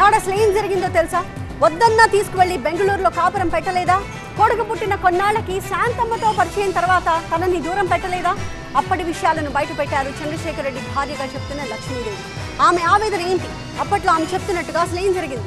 నాడు అసలు ఏం జరిగిందో తెలుసా వద్దన్నా తీసుకువెళ్లి బెంగళూరులో కాపురం పెట్టలేదా కొడుకు పుట్టిన కొన్నాళ్లకి శాంతమ్మతో పరిచయం తర్వాత తనని దూరం పెట్టలేదా అప్పటి విషయాలను బయట పెట్టారు చంద్రశేఖర్ రెడ్డి భార్యగా చెప్తున్న లక్ష్మీదేవి ఆమె ఆవేదన ఏంటి అప్పట్లో ఆమె చెప్తున్నట్టుగా అసలు ఏం జరిగింది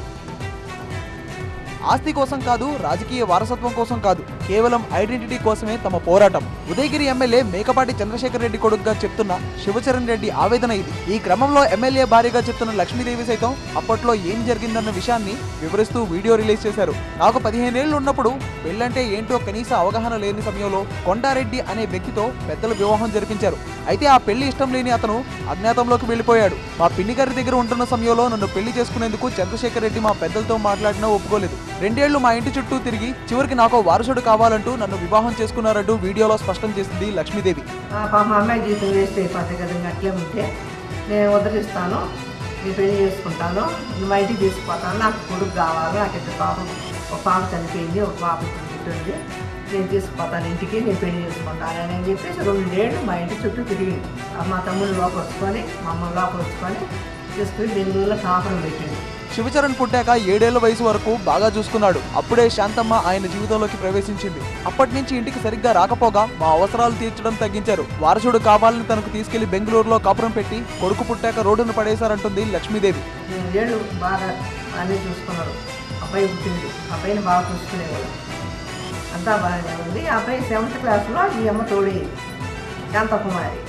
ఆస్తి కోసం కాదు రాజకీయ వారసత్వం కోసం కాదు కేవలం ఐడెంటిటీ కోసమే తమ పోరాటం ఉదయగిరి ఎమ్మెల్యే మేకపాటి చంద్రశేఖర్ రెడ్డి కొడుకుగా చెప్తున్న శివచరణ్ రెడ్డి ఆవేదన ఇది ఈ క్రమంలో ఎమ్మెల్యే భార్యగా చెప్తున్న లక్ష్మీదేవి సైతం అప్పట్లో ఏం జరిగిందన్న విషయాన్ని వివరిస్తూ వీడియో రిలీజ్ చేశారు నాకు పదిహేనేళ్లు ఉన్నప్పుడు పెళ్ళంటే ఏంటో కనీస అవగాహన లేని సమయంలో కొండారెడ్డి అనే వ్యక్తితో పెద్దల వివాహం జరిపించారు అయితే ఆ పెళ్లి ఇష్టం లేని అతను అజ్ఞాతంలోకి వెళ్ళిపోయాడు మా పిన్ని గారి దగ్గర ఉంటున్న సమయంలో నన్ను పెళ్లి చేసుకునేందుకు చంద్రశేఖర్ రెడ్డి మా పెద్దలతో మాట్లాడినా ఒప్పుకోలేదు రెండేళ్లు మా ఇంటి చుట్టూ తిరిగి చివరికి నాకు వారసుడు కావాలంటూ నన్ను వివాహం చేసుకున్నారంటూ వీడియోలో స్పష్టం చేసింది లక్ష్మీదేవి ఆ పాప అమ్మాయి జీవితం వేస్ట్ అయిపోతాయి కదా ఇంకా అట్లే ఉంటే నేను వదిలిస్తాను నేను పెళ్లి చేసుకుంటాను నువ్వు మా ఇంటికి తీసుకుపోతాను నాకు కొడుకు కావాలి నాకు ఇద్దరు పాపం ఒక పాప చనిపోయింది ఒక పాప పుట్టింది నేను తీసుకుపోతాను ఇంటికి నేను పెళ్లి చేసుకుంటాను అని చెప్పేసి రెండేళ్ళు మా ఇంటి చుట్టూ తిరిగి మా తమ్ముడు లోపల వచ్చుకొని మా అమ్మ లోపల వచ్చుకొని తీసుకుని బెంగళూరులో కాపురం పెట్టింది శివచరణ్ పుట్టాక ఏడేళ్ల వయసు వరకు బాగా చూసుకున్నాడు అప్పుడే శాంతమ్మ ఆయన జీవితంలోకి ప్రవేశించింది అప్పటి నుంచి ఇంటికి సరిగ్గా రాకపోగా మా అవసరాలు తీర్చడం తగ్గించారు వారసుడు కావాలని తనకు తీసుకెళ్లి బెంగళూరులో కాపురం పెట్టి కొడుకు పుట్టాక రోడ్డును పడేశారంటుంది లక్ష్మీదేవి ఏళ్ళు బాగా అన్నీ చూసుకున్నారు అబ్బాయి పుట్టింది అబ్బాయిని బాగా చూసుకునేవాడు అంతా బాగానే ఉంది ఆ అబ్బాయి సెవెంత్ క్లాస్లో ఈ అమ్మ తోడేది శాంతకుమారి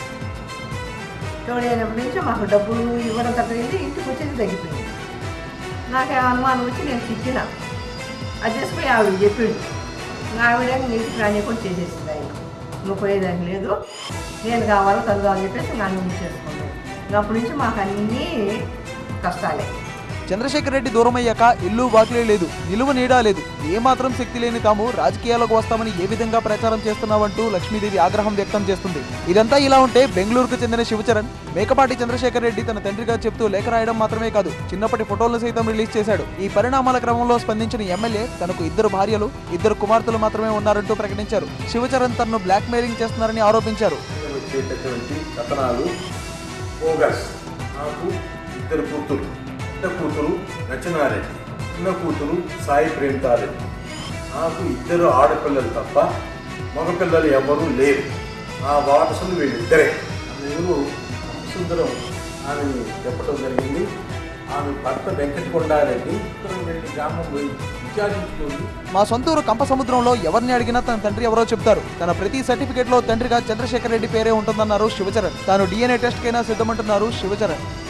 తోడైనప్పటి నుంచి మాకు డబ్బులు ఇవ్వడం తగ్గింది ఇంటికి వచ్చేది తగ్గిపోయింది నాకు ఆ అనుమానం వచ్చి నేను తిట్టిన అది చేసుకుని ఆవిడ చెప్పిండు ఇంకా ఆవిడ ఇంటికి రానియకుండా చేసేసింది ఆయన నువ్వు పోయేదానికి లేదు నేను కావాలో తను కావాలని చెప్పేసి నన్ను చేసుకున్నాను ఇంకా అప్పటి నుంచి మాకు అన్నీ కష్టాలే చంద్రశేఖర్ రెడ్డి దూరమయ్యాక ఇల్లు వాకిలే లేదు నిలువ నీడా లేదు ఏమాత్రం శక్తి లేని తాము రాజకీయాలకు వస్తామని ఏ విధంగా ప్రచారం చేస్తున్నావంటూ లక్ష్మీదేవి ఆగ్రహం వ్యక్తం చేస్తుంది ఇదంతా ఇలా ఉంటే బెంగళూరుకు చెందిన శివచరణ్ మేకపాటి చంద్రశేఖర్ రెడ్డి తన తండ్రిగా చెప్తూ లేఖ రాయడం మాత్రమే కాదు చిన్నప్పటి ఫోటోలను సైతం రిలీజ్ చేశాడు ఈ పరిణామాల క్రమంలో స్పందించిన ఎమ్మెల్యే తనకు ఇద్దరు భార్యలు ఇద్దరు కుమార్తెలు మాత్రమే ఉన్నారంటూ ప్రకటించారు శివచరణ్ తనను బ్లాక్ మెయిలింగ్ చేస్తున్నారని ఆరోపించారు వచ్చేటటువంటి కథనాలు ఓగస్ నాకు ఇద్దరు కూతురు పెద్ద కూతురు రచనారెడ్డి చిన్న కూతురు సాయి ప్రేమితారెడ్డి నాకు ఇద్దరు ఆడపిల్లలు తప్ప మగపిల్లలు ఎవరూ లేరు నా వారసులు వీళ్ళిద్దరే అందరూ సుందరం ఆమెని చెప్పడం జరిగింది ఆమె భర్త వెంకట కొండారెడ్డి ఉత్తరం వెళ్ళి గ్రామం పోయి విచారించుకుంది మా సొంతూరు కంప సముద్రంలో ఎవరిని అడిగినా తన తండ్రి ఎవరో చెప్తారు తన ప్రతి సర్టిఫికేట్ లో తండ్రిగా చంద్రశేఖర్ రెడ్డి పేరే ఉంటుందన్నారు శివచరణ్ తాను డిఎన్ఏ టెస్ట్ కైనా సిద్ధమంటున్నారు శివచరణ్